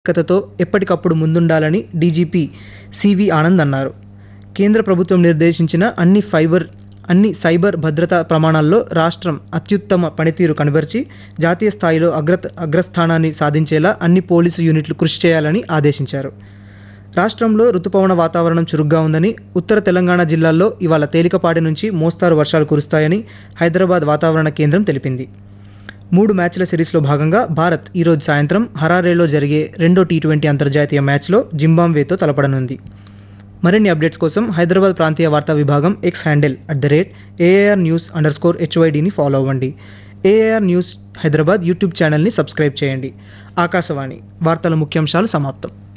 కథతో ఎప్పటికప్పుడు ముందుండాలని DGP CV Anand అన్నారు కేంద్ర ప్రభుత్వం నిర్దేశించిన అన్ని ఫైబర్ అన్ని సైబర్ భద్రతా ప్రమాణాల్లో రాష్ట్రం అత్యుత్తమ పనితీరు కనబరిచి జాతీయ స్థాయిలో అగ్ర అగ్రస్థానాన్ని సాధించేలా అన్ని పోలీసు యూనిట్లు కృషి చేయాలని ఆదేశించారు రాష్ట్రంలో రుతుపవన వాతావరణం చురుగ్గా ఉందని ఉత్తర తెలంగాణ జిల్లాల్లో ఇవాళ తేలికపాటి నుంచి మోస్తారు వర్షాలు కురుస్తాయని హైదరాబాద్ వాతావరణ కేంద్రం తెలిపింది మూడు మ్యాచ్ల సిరీస్లో భాగంగా భారత్ ఈరోజు సాయంత్రం హరారేలో జరిగే రెండో టీ ట్వంటీ అంతర్జాతీయ మ్యాచ్లో జింబాబ్వేతో తలపడనుంది మరిన్ని అప్డేట్స్ కోసం హైదరాబాద్ ప్రాంతీయ వార్తా విభాగం X handle at the rate AIR news under score హెచ్వైడిని ఫాలో అవ్వండి ఏఆర్ న్యూస్ హైదరాబాద్ యూట్యూబ్ ఛానల్ని సబ్స్క్రైబ్ చేయండి ఆకాశవాణి వార్తల ముఖ్యాంశాలు సమాప్తం